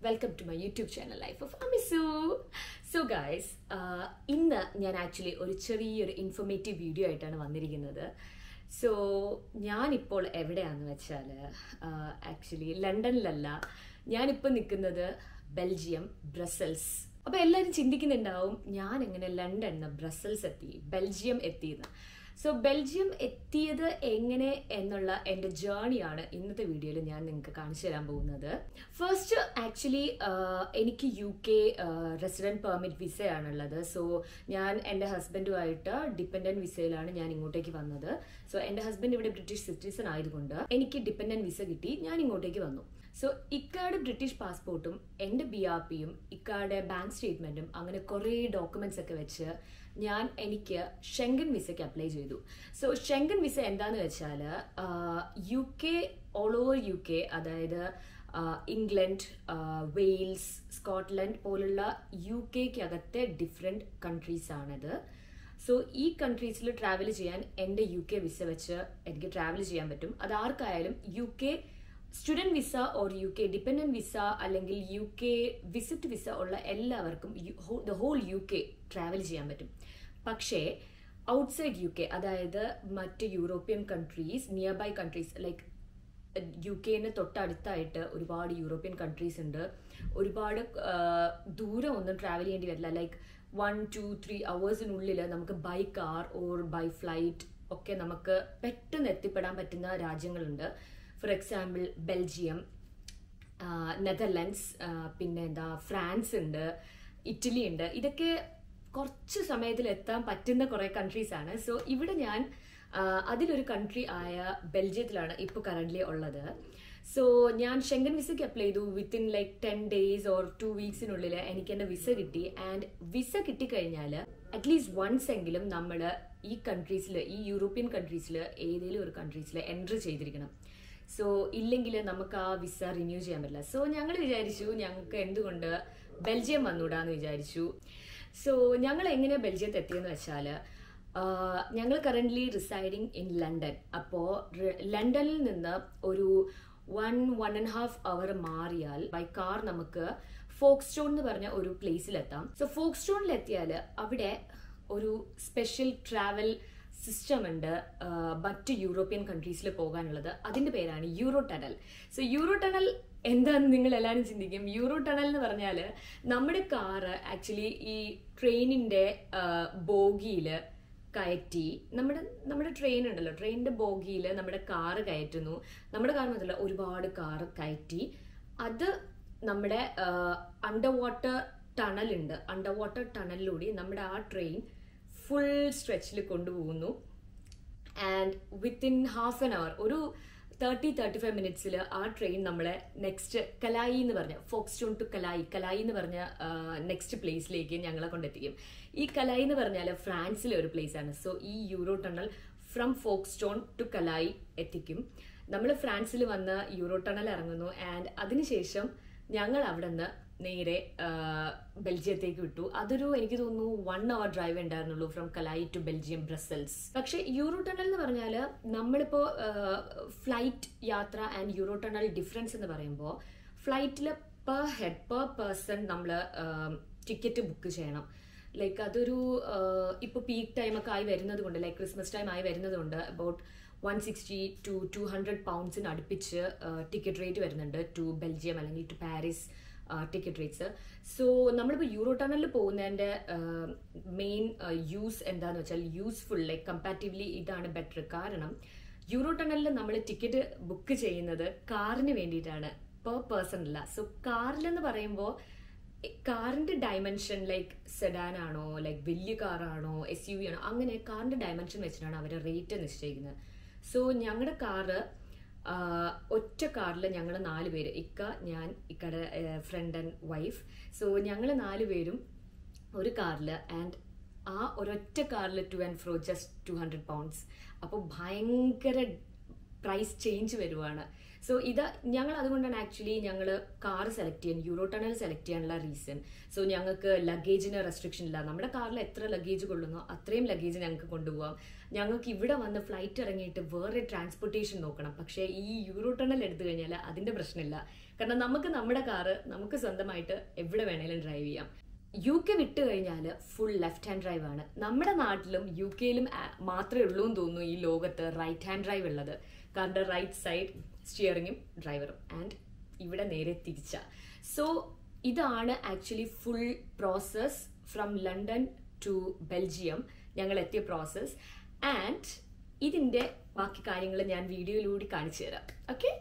welcome to my YouTube channel life of Amisu so guys ഇന്ന് ഞാൻ actually ഒരു ചെറിയൊരു ഇൻഫോർമേറ്റീവ് വീഡിയോ ആയിട്ടാണ് വന്നിരിക്കുന്നത് സോ ഞാനിപ്പോൾ എവിടെയാണെന്ന് വെച്ചാൽ ആക്ച്വലി ലണ്ടനിലല്ല ഞാനിപ്പോൾ നിൽക്കുന്നത് ബെൽജിയം ബ്രസൽസ് അപ്പോൾ എല്ലാവരും ചിന്തിക്കുന്നുണ്ടാവും ഞാൻ എങ്ങനെ ലണ്ടൻ ബ്രസൽസ് എത്തി ബെൽജിയം എത്തിയെന്ന് സോ ബെൽജിയം എത്തിയത് എങ്ങനെ എന്നുള്ള എൻ്റെ ജേണിയാണ് ഇന്നത്തെ വീഡിയോയിൽ ഞാൻ നിങ്ങൾക്ക് കാണിച്ചു തരാൻ പോകുന്നത് ഫസ്റ്റ് ആക്ച്വലി എനിക്ക് യു കെ റെസിഡൻറ്റ് പെർമിറ്റ് വിസയാണുള്ളത് സോ ഞാൻ എൻ്റെ ഹസ്ബൻഡുമായിട്ട് ഡിപ്പെൻഡൻറ്റ് വിസയിലാണ് ഞാൻ ഇങ്ങോട്ടേക്ക് വന്നത് സോ എൻ്റെ ഹസ്ബൻഡ് ഇവിടെ ബ്രിട്ടീഷ് സിറ്റിസൺ ആയതുകൊണ്ട് എനിക്ക് ഡിപ്പെൻഡൻറ്റ് വിസ കിട്ടി ഞാൻ ഇങ്ങോട്ടേക്ക് വന്നു സോ ഇക്കാടെ ബ്രിട്ടീഷ് പാസ്പോർട്ടും എൻ്റെ ബി ആർ പിയും ഇക്കാടെ ബാങ്ക് സ്റ്റേറ്റ്മെൻറ്റും അങ്ങനെ കുറേ ഡോക്യുമെന്റ്സ് ഒക്കെ വെച്ച് ഞാൻ എനിക്ക് ഷെങ്കൻ വിസയ്ക്ക് അപ്ലൈ ചെയ്തു സോ ഷെങ്കൻ വിസ എന്താന്ന് വെച്ചാൽ U K all over U K അതായത് ഇംഗ്ലണ്ട് വെയിൽസ് സ്കോട്ട്ലൻഡ് പോലുള്ള യു കെക്കകത്തെ ഡിഫറെൻറ്റ് കൺട്രീസ് ആണിത് സോ ഈ കൺട്രീസിൽ ട്രാവൽ ചെയ്യാൻ എൻ്റെ യു കെ വിസ വെച്ച് എനിക്ക് ട്രാവൽ ചെയ്യാൻ പറ്റും അത് ആർക്കായാലും U K student visa or U K dependent visa അല്ലെങ്കിൽ യു കെ വിസിറ്റ് വിസ ഉള്ള എല്ലാവർക്കും the whole U K travel ചെയ്യാൻ പറ്റും പക്ഷേ ഔട്ട്സൈഡ് യു കെ അതായത് മറ്റ് European countries near by countries like U കെന് തൊട്ടടുത്തായിട്ട് ഒരുപാട് യൂറോപ്യൻ കൺട്രീസ് ഉണ്ട് ഒരുപാട് ദൂരം ഒന്നും ട്രാവൽ ചെയ്യേണ്ടി വരില്ല ലൈക്ക് വൺ ടു ത്രീ അവേഴ്സിനുള്ളിൽ നമുക്ക് by car or by flight ഒക്കെ നമുക്ക് പെട്ടെന്ന് എത്തിപ്പെടാൻ പറ്റുന്ന രാജ്യങ്ങളുണ്ട് ഫോർ എക്സാമ്പിൾ ബെൽജിയം നെതർലൻഡ്സ് പിന്നെ എന്താ ഫ്രാൻസ് ഉണ്ട് ഇറ്റലി ഉണ്ട് ഇതൊക്കെ കുറച്ച് സമയത്തിൽ എത്താൻ പറ്റുന്ന കുറേ കൺട്രീസ് ആണ് സോ ഇവിടെ ഞാൻ അതിലൊരു കൺട്രി ആയ ബെൽജിയത്തിലാണ് ഇപ്പോൾ കറൻ്റ്ലി ഉള്ളത് സോ ഞാൻ ഷെങ്കൻ വിസയ്ക്ക് അപ്ലൈ ചെയ്തു within like ten days or two വീക്സിനുള്ളിൽ എനിക്ക് എൻ്റെ വിസ കിട്ടി ആൻഡ് വിസ കിട്ടിക്കഴിഞ്ഞാൽ അറ്റ്ലീസ്റ്റ് വൺസ് എങ്കിലും നമ്മൾ ഈ കൺട്രീസിൽ ഈ യൂറോപ്യൻ കൺട്രീസിൽ ഏതെങ്കിലും ഒരു കൺട്രീസിൽ എൻട്രി ചെയ്തിരിക്കണം സോ ഇല്ലെങ്കിൽ നമുക്ക് ആ വിസ റിന്യൂ ചെയ്യാൻ പറ്റില്ല സോ ഞങ്ങൾ വിചാരിച്ചു ഞങ്ങൾക്ക് എന്തുകൊണ്ട് ബെൽജിയം വന്നൂടാന്ന് വിചാരിച്ചു സോ ഞങ്ങൾ എങ്ങനെ ബെൽജിയത്ത് എത്തിയെന്ന് വെച്ചാൽ ഞങ്ങൾ കറൻ്റ്ലി റിസൈഡിങ് ഇൻ ലണ്ടൻ അപ്പോൾ ലണ്ടനിൽ നിന്ന് ഒരു one one and half hour മാറിയാൽ ബൈ കാർ നമുക്ക് ഫോക്ക് സ്റ്റോൺ എന്ന് പറഞ്ഞ ഒരു പ്ലേസിലെത്താം സോ ഫോക്ക് സ്റ്റോണിൽ എത്തിയാൽ അവിടെ ഒരു സ്പെഷ്യൽ ട്രാവൽ സിസ്റ്റം ഉണ്ട് മറ്റ് യൂറോപ്യൻ കൺട്രീസിൽ പോകാനുള്ളത് അതിന്റെ പേരാണ് Eurotunnel so Eurotunnel എന്താണെന്ന് നിങ്ങൾ എല്ലാവരും ചിന്തിക്കും യൂറോ ടണൽ എന്ന് പറഞ്ഞാൽ നമ്മുടെ കാറ് ആക്ച്വലി ഈ ട്രെയിനിന്റെ ബോഗിയിൽ കയറ്റി നമ്മുടെ നമ്മുടെ ട്രെയിൻ ഉണ്ടല്ലോ ട്രെയിനിന്റെ ബോഗിയിൽ നമ്മുടെ കാറ് കയറ്റുന്നു നമ്മുടെ കാർ മാത്രമല്ല ഒരുപാട് കാറ് കയറ്റി അത് നമ്മുടെ അണ്ടർ വാട്ടർ ടണലുണ്ട് അണ്ടർ വാട്ടർ ടണലിലൂടെ നമ്മുടെ ആ ട്രെയിൻ ഫുൾ സ്ട്രെച്ചിൽ കൊണ്ടുപോകുന്നു and within half an hour ഒരു തേർട്ടി തേർട്ടി ഫൈവ് മിനിറ്റ്സിൽ ആ ട്രെയിൻ നമ്മളെ നെക്സ്റ്റ് കലായി എന്ന് പറഞ്ഞ Folkestone to Calais Calais എന്ന് പറഞ്ഞ നെക്സ്റ്റ് പ്ലേസിലേക്ക് ഞങ്ങളെ കൊണ്ടെത്തിക്കും ഈ കലായി എന്ന് പറഞ്ഞാൽ ഫ്രാൻസിലെ ഒരു പ്ലേസ് ആണ് സോ ഈ Eurotunnel from Folkestone to Calais എത്തിക്കും നമ്മൾ ഫ്രാൻസിൽ വന്ന് യൂറോ ടണൽ ഇറങ്ങുന്നു ആൻഡ് അതിനുശേഷം ഞങ്ങൾ അവിടെ നിന്ന് നേരെ ബെൽജിയത്തേക്ക് വിട്ടു അതൊരു എനിക്ക് തോന്നുന്നു വൺ അവർ ഡ്രൈവ് ഉണ്ടായിരുന്നുള്ളൂ from Calais to Belgium Brussels പക്ഷെ യൂറോ ടണൽ എന്ന് പറഞ്ഞാൽ നമ്മളിപ്പോ ഫ്ലൈറ്റ് യാത്ര ആൻഡ് യൂറോ ടണൽ ഡിഫറൻസ് എന്ന് പറയുമ്പോൾ ഫ്ലൈറ്റിൽ പെർ ഹെഡ് പെർ പേഴ്സൺ നമ്മൾ ടിക്കറ്റ് ബുക്ക് ചെയ്യണം ലൈക്ക് അതൊരു ഇപ്പോൾ പീക്ക് ടൈം ഒക്കെ ആയി വരുന്നത് കൊണ്ട് ലൈക്ക് ക്രിസ്മസ് ടൈം ആയി വരുന്നത് കൊണ്ട് about one sixty two two hundred പൗണ്ട്സിന് അടുപ്പിച്ച് ടിക്കറ്റ് റേറ്റ് വരുന്നുണ്ട് ടു ബെൽജിയം അല്ലെങ്കിൽ to Paris ticket rates so നമ്മളിപ്പോൾ യൂറോ ടണലിൽ പോകുന്നതിൻ്റെ മെയിൻ യൂസ് എന്താന്ന് വെച്ചാൽ യൂസ്ഫുൾ ലൈക്ക് കമ്പാരിറ്റീവ്ലി ഇതാണ് ബെറ്റർ കാരണം യൂറോ ടണലിൽ നമ്മൾ ടിക്കറ്റ് ബുക്ക് ചെയ്യുന്നത് കാറിന് വേണ്ടിയിട്ടാണ് പെർ പേഴ്സൺ അല്ല സോ കാറിലെന്ന് പറയുമ്പോൾ കാറിന്റെ ഡയമെൻഷൻ ലൈക്ക് സെഡാൻ ആണോ ലൈക്ക് വലിയ കാറാണോ എസ് യു വി ആണോ അങ്ങനെ കാറിന്റെ ഡയമെൻഷൻ വെച്ചിട്ടാണ് അവർ റേറ്റ് നിശ്ചയിക്കുന്നത് സോ ഞങ്ങളുടെ കാറ് ഒറ്റ കാറിൽ ഞങ്ങൾ നാല് പേര് ഇക്ക ഞാൻ ഇക്കടെ ഫ്രണ്ട് ആൻഡ് വൈഫ് സോ ഞങ്ങൾ നാല് പേരും ഒരു കാറിൽ ആൻഡ് ആ ഒരൊറ്റ കാറിൽ to and fro just two hundred pounds അപ്പോൾ ഭയങ്കര പ്രൈസ് ചേഞ്ച് വരുവാണ് സോ ഇത് ഞങ്ങൾ അതുകൊണ്ടാണ് ആക്ച്വലി ഞങ്ങൾ കാർ സെലക്ട് ചെയ്യാൻ യൂറോ ടണൽ സെലക്ട് ചെയ്യാനുള്ള റീസൺ സോ ഞങ്ങൾക്ക് ലഗേജിന് റെസ്ട്രിക്ഷൻ ഇല്ല നമ്മുടെ കാറിൽ എത്ര ലഗേജ് കൊള്ളുന്നോ അത്രയും ലഗേജ് ഞങ്ങൾക്ക് കൊണ്ടുപോകാം ഞങ്ങൾക്ക് ഇവിടെ വന്ന് ഫ്ലൈറ്റ് ഇറങ്ങിയിട്ട് വേറെ ട്രാൻസ്പോർട്ടേഷൻ നോക്കണം പക്ഷേ ഈ യൂറോ ടണൽ എടുത്തു കഴിഞ്ഞാൽ അതിന്റെ പ്രശ്നമില്ല കാരണം നമുക്ക് നമ്മുടെ കാറ് നമുക്ക് സ്വന്തമായിട്ട് എവിടെ വേണേലും ഡ്രൈവ് ചെയ്യാം യു കെ വിട്ട് കഴിഞ്ഞാൽ ഫുൾ ലെഫ്റ്റ് ഹാൻഡ് ഡ്രൈവ് ആണ് നമ്മുടെ നാട്ടിലും യു കെയിലും മാത്രമേ ഉള്ളൂ എന്ന് തോന്നുന്നു ഈ ലോകത്ത് റൈറ്റ് ഹാൻഡ് ഡ്രൈവ് ഉള്ളത് കാരണം റൈറ്റ് സൈഡ് സ്റ്റിയറിങ്ങും ഡ്രൈവറും ആൻഡ് ഇവിടെ നേരെ തിരിച്ച സോ ഇതാണ് actually full process from London to Belgium ഞങ്ങൾ എത്തിയ പ്രോസസ് ആൻഡ് ഇതിൻ്റെ ബാക്കി കാര്യങ്ങൾ ഞാൻ വീഡിയോയിലൂടെ കാണിച്ചു തരാം ഓക്കെ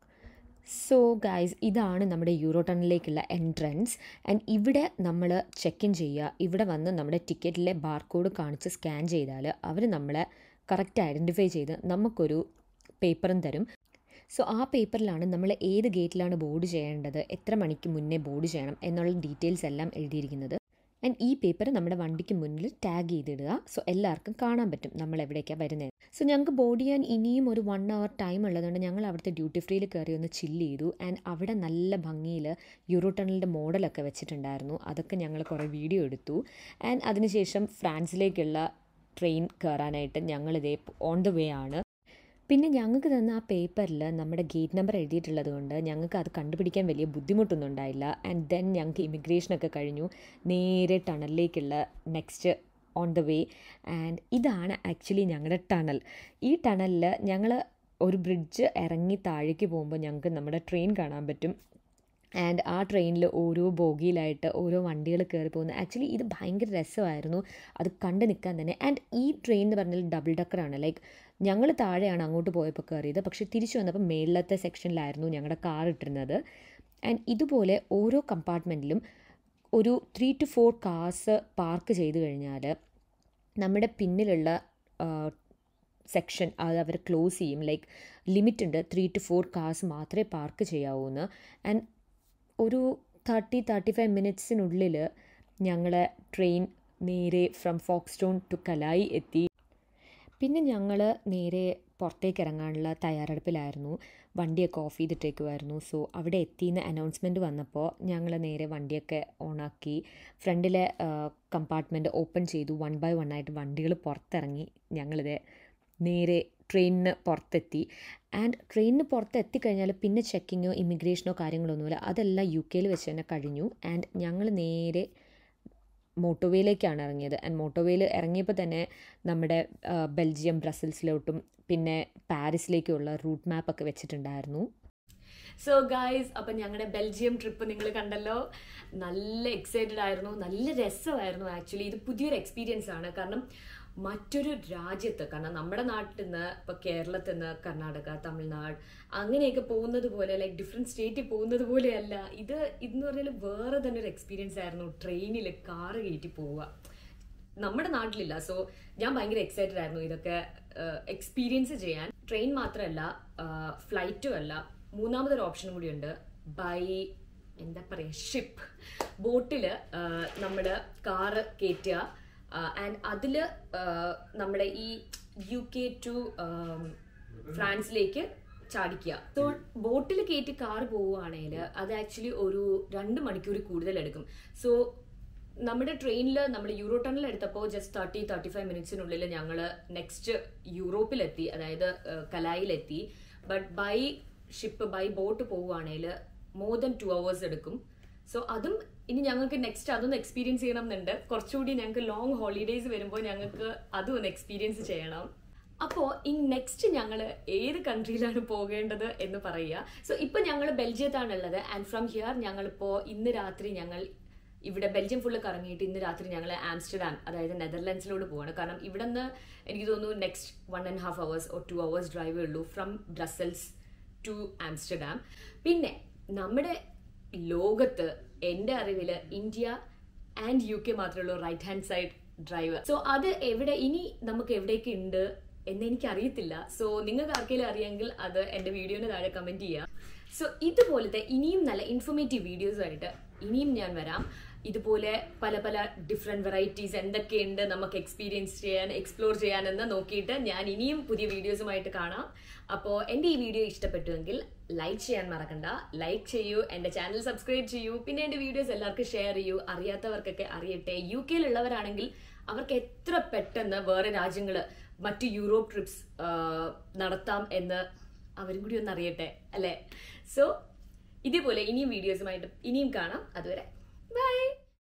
സോ ഗൈസ് ഇതാണ് നമ്മുടെ യൂറോ ടണലിലേക്കുള്ള എൻട്രൻസ് ആൻഡ് ഇവിടെ നമ്മൾ ചെക്ക് ഇൻ ചെയ്യുക ഇവിടെ വന്ന് നമ്മുടെ ടിക്കറ്റിലെ ബാർകോഡ് കാണിച്ച് സ്കാൻ ചെയ്താൽ അവർ നമ്മളെ കറക്റ്റ് ഐഡൻറ്റിഫൈ ചെയ്ത് നമുക്കൊരു പേപ്പറും തരും സോ ആ പേപ്പറിലാണ് നമ്മൾ ഏത് ഗേറ്റിലാണ് ബോർഡ് ചെയ്യേണ്ടത് എത്ര മണിക്ക് മുന്നേ ബോർഡ് ചെയ്യണം എന്നുള്ള ഡീറ്റെയിൽസ് എല്ലാം എഴുതിയിരിക്കുന്നത് ആൻഡ് ഈ പേപ്പർ നമ്മുടെ വണ്ടിക്ക് മുന്നിൽ ടാഗ് ചെയ്തിടുക സോ എല്ലാവർക്കും കാണാൻ പറ്റും നമ്മൾ എവിടേക്കാണ് വരുന്നത് സോ ഞങ്ങൾക്ക് ബോർഡ് ചെയ്യാൻ ഇനിയും ഒരു വൺ അവർ ടൈം ഉള്ളതുകൊണ്ട് ഞങ്ങൾ അവിടുത്തെ ഡ്യൂട്ടി ഫ്രീയിൽ കയറി ഒന്ന് ചില്ല് ചെയ്തു ആൻഡ് അവിടെ നല്ല ഭംഗിയിൽ യൂറോ ടണലിൻ്റെ മോഡലൊക്കെ വെച്ചിട്ടുണ്ടായിരുന്നു അതൊക്കെ ഞങ്ങൾ കുറേ വീഡിയോ എടുത്തു ആൻഡ് അതിനുശേഷം ഫ്രാൻസിലേക്കുള്ള ട്രെയിൻ കയറാനായിട്ട് ഞങ്ങളിതേ ഓൺ ദ വേ ആണ് പിന്നെ ഞങ്ങൾക്ക് തന്ന ആ പേപ്പറിൽ നമ്മുടെ ഗേറ്റ് നമ്പർ എഴുതിയിട്ടുള്ളത് കൊണ്ട് ഞങ്ങൾക്ക് അത് കണ്ടുപിടിക്കാൻ വലിയ ബുദ്ധിമുട്ടൊന്നും ഉണ്ടായില്ല ആൻഡ് ദെൻ ഞങ്ങൾക്ക് ഇമിഗ്രേഷനൊക്കെ കഴിഞ്ഞു നേരെ ടണലിലേക്കുള്ള next on the way and ഇതാണ് ആക്ച്വലി ഞങ്ങളുടെ ടണൽ ഈ ടണലിൽ ഞങ്ങൾ ഒരു ബ്രിഡ്ജ് ഇറങ്ങി താഴേക്ക് പോകുമ്പോൾ ഞങ്ങൾക്ക് നമ്മുടെ ട്രെയിൻ കാണാൻ പറ്റും ആൻഡ് ആ ട്രെയിനിൽ ഓരോ ബോഗിയിലായിട്ട് ഓരോ വണ്ടികൾ കയറി പോകുന്നു ആക്ച്വലി ഇത് ഭയങ്കര രസമായിരുന്നു അത് കണ്ടു നിൽക്കാൻ തന്നെ ആൻഡ് ഈ ട്രെയിൻ എന്ന് പറഞ്ഞാൽ ഡബിൾ ഡക്കറാണ് ലൈക്ക് ഞങ്ങൾ താഴെയാണ് അങ്ങോട്ട് പോയപ്പോൾ കയറിയത് പക്ഷേ തിരിച്ചു വന്നപ്പോൾ മേളിലത്തെ സെക്ഷനിലായിരുന്നു ഞങ്ങളുടെ കാർ ഇട്ടിരുന്നത് ആൻഡ് ഇതുപോലെ ഓരോ കമ്പാർട്ട്മെൻറ്റിലും ഒരു three two four cars park ചെയ്ത് കഴിഞ്ഞാൽ നമ്മുടെ പിന്നിലുള്ള സെക്ഷൻ അത് അവർ ക്ലോസ് ചെയ്യും ലൈക്ക് ലിമിറ്റ് ഉണ്ട് ത്രീ ടു ഫോർ കാർസ് മാത്രമേ പാർക്ക് ചെയ്യാവൂ എന്ന് ആൻഡ് ഒരു തേർട്ടി തേർട്ടി ഫൈവ് മിനിറ്റ്സിനുള്ളിൽ ഞങ്ങളെ ട്രെയിൻ നേരെ ഫ്രം ഫോക്സ്റ്റോൺ ടു കലായി എത്തി പിന്നെ ഞങ്ങൾ നേരെ പുറത്തേക്ക് ഇറങ്ങാനുള്ള തയ്യാറെടുപ്പിലായിരുന്നു വണ്ടിയൊക്കെ ഓഫ് ചെയ്തിട്ടേക്കുമായിരുന്നു സോ അവിടെ എത്തിയെന്ന് അനൗൺസ്മെൻറ്റ് വന്നപ്പോൾ ഞങ്ങൾ നേരെ വണ്ടിയൊക്കെ ഓണാക്കി ഫ്രണ്ടിലെ കമ്പാർട്ട്മെൻറ്റ് ഓപ്പൺ ചെയ്തു വൺ ബൈ വൺ ആയിട്ട് വണ്ടികൾ പുറത്തിറങ്ങി ഞങ്ങളിത് നേരെ ട്രെയിനിന് പുറത്തെത്തി ആൻഡ് ട്രെയിനിന് പുറത്ത് എത്തിക്കഴിഞ്ഞാൽ പിന്നെ ചെക്കിങ്ങോ ഇമിഗ്രേഷനോ കാര്യങ്ങളൊന്നുമില്ല അതെല്ലാം യു കെയിൽ വെച്ച് തന്നെ കഴിഞ്ഞു ആൻഡ് ഞങ്ങൾ നേരെ മോട്ടോവേയിലേക്കാണ് ഇറങ്ങിയത് ആൻഡ് മോട്ടോവേയിൽ ഇറങ്ങിയപ്പോൾ തന്നെ നമ്മുടെ ബെൽജിയം ബ്രസൽസിലോട്ടും പിന്നെ പാരീസിലേക്കുള്ള റൂട്ട് മാപ്പൊക്കെ വെച്ചിട്ടുണ്ടായിരുന്നു സോ ഗായ്സ് അപ്പം ഞങ്ങളുടെ ബെൽജിയം ട്രിപ്പ് നിങ്ങൾ കണ്ടല്ലോ നല്ല എക്സൈറ്റഡ് ആയിരുന്നു നല്ല രസമായിരുന്നു ആക്ച്വലി ഇത് പുതിയൊരു എക്സ്പീരിയൻസ് ആണ് കാരണം മറ്റൊരു രാജ്യത്ത് കാരണം നമ്മുടെ നാട്ടിൽ നിന്ന് ഇപ്പൊ കേരളത്തിൽ നിന്ന് കർണാടക തമിഴ്നാട് അങ്ങനെയൊക്കെ പോകുന്നത് പോലെ ലൈക്ക് ഡിഫറെൻറ്റ് സ്റ്റേറ്റിൽ പോകുന്നത് പോലെയല്ല ഇത് ഇതെന്ന് പറഞ്ഞാൽ വേറെ തന്നെ ഒരു എക്സ്പീരിയൻസ് ആയിരുന്നു ട്രെയിനിൽ കാറ് കയറ്റി പോവുക നമ്മുടെ നാട്ടിലില്ല സോ ഞാൻ ഭയങ്കര എക്സൈറ്റഡ് ആയിരുന്നു ഇതൊക്കെ എക്സ്പീരിയൻസ് ചെയ്യാൻ ട്രെയിൻ മാത്രമല്ല ഫ്ലൈറ്റും അല്ല മൂന്നാമതൊരു ഓപ്ഷനും കൂടിയുണ്ട് ബൈ എന്താ പറയുക ഷിപ്പ് ബോട്ടിൽ നമ്മുടെ കാറ് കയറ്റുക ആൻഡ് അതിൽ നമ്മുടെ ഈ യു കെ ടു ഫ്രാൻസിലേക്ക് ചാടിക്കുക സോ ബോട്ടിൽ കയറ്റി കാർ പോവുകയാണെങ്കിൽ അത് ആക്ച്വലി ഒരു രണ്ട് മണിക്കൂർ കൂടുതൽ എടുക്കും സോ നമ്മുടെ ട്രെയിനിൽ നമ്മൾ യൂറോ ടണൽ എടുത്തപ്പോൾ ജസ്റ്റ് തേർട്ടി തേർട്ടി ഫൈവ് മിനിറ്റ്സിനുള്ളിൽ ഞങ്ങൾ നെക്സ്റ്റ് യൂറോപ്പിലെത്തി അതായത് കലായിലെത്തി but by ship by boat പോവുകയാണെങ്കിൽ മോർ ദൻ ടു അവേഴ്സ് എടുക്കും സോ അതും ഇനി ഞങ്ങൾക്ക് നെക്സ്റ്റ് അതൊന്ന് എക്സ്പീരിയൻസ് ചെയ്യണം എന്നുണ്ട് കുറച്ചുകൂടി ഞങ്ങൾക്ക് ലോങ് ഹോളിഡേയ്സ് വരുമ്പോൾ ഞങ്ങൾക്ക് അതും ഒന്ന് എക്സ്പീരിയൻസ് ചെയ്യണം അപ്പോൾ ഈ നെക്സ്റ്റ് ഞങ്ങൾ ഏത് കൺട്രിയിലാണ് പോകേണ്ടത് എന്ന് പറയുക സോ ഇപ്പം ഞങ്ങൾ ബെൽജിയത്താണുള്ളത് ആൻഡ് ഫ്രം ഹിയർ ഞങ്ങളിപ്പോൾ ഇന്ന് രാത്രി ഞങ്ങൾ ഇവിടെ ബെൽജിയം ഫുള്ള് കറങ്ങിയിട്ട് ഇന്ന് രാത്രി ഞങ്ങൾ ആംസ്റ്റർഡാം അതായത് നെതർലാൻഡ്സിലോട്ട് പോവാണ് കാരണം ഇവിടെ നിന്ന് എനിക്ക് തോന്നുന്നു next one and half hours or two hours ഡ്രൈവേ ഉള്ളൂ ഫ്രം ബ്രസൽസ് ടു ആംസ്റ്റർഡാം പിന്നെ നമ്മുടെ ലോകത്ത് എൻ്റെ അറിവിൽ ഇന്ത്യ ആൻഡ് യു കെ മാത്രമേ ഉള്ളൂ right hand side driver so അത് എവിടെ ഇനി നമുക്ക് എവിടേക്ക് ഉണ്ട് എന്ന് എനിക്ക് അറിയത്തില്ല സോ നിങ്ങൾക്ക് ആർക്കെങ്കിലും അറിയാമെങ്കിൽ അത് എൻ്റെ വീഡിയോന് താഴെ കമൻറ്റ് ചെയ്യുക സോ ഇതുപോലത്തെ ഇനിയും നല്ല ഇൻഫോർമേറ്റീവ് വീഡിയോസുമായിട്ട് ഇനിയും ഞാൻ വരാം ഇതുപോലെ പല പല ഡിഫറെന്റ് വെറൈറ്റീസ് എന്തൊക്കെയുണ്ട് നമുക്ക് എക്സ്പീരിയൻസ് ചെയ്യാൻ എക്സ്പ്ലോർ ചെയ്യാനെന്ന് നോക്കിയിട്ട് ഞാൻ ഇനിയും പുതിയ വീഡിയോസുമായിട്ട് കാണാം അപ്പോൾ എൻ്റെ ഈ വീഡിയോ ഇഷ്ടപ്പെട്ടുവെങ്കിൽ ലൈക്ക് ചെയ്യാൻ മറക്കണ്ട ലൈക്ക് ചെയ്യൂ എൻ്റെ ചാനൽ സബ്സ്ക്രൈബ് ചെയ്യൂ പിന്നെ എൻ്റെ വീഡിയോസ് എല്ലാവർക്കും ഷെയർ ചെയ്യൂ അറിയാത്തവർക്കൊക്കെ അറിയട്ടെ യു കെയിലുള്ളവരാണെങ്കിൽ അവർക്ക് എത്ര പെട്ടെന്ന് വേറെ രാജ്യങ്ങൾ മറ്റ് യൂറോപ്പ് ട്രിപ്സ് നടത്താം എന്ന് അവരും കൂടി ഒന്ന് അറിയട്ടെ അല്ലേ സോ ഇതേപോലെ ഇനിയും വീഡിയോസുമായിട്ട് ഇനിയും കാണാം അതുവരെ ബൈ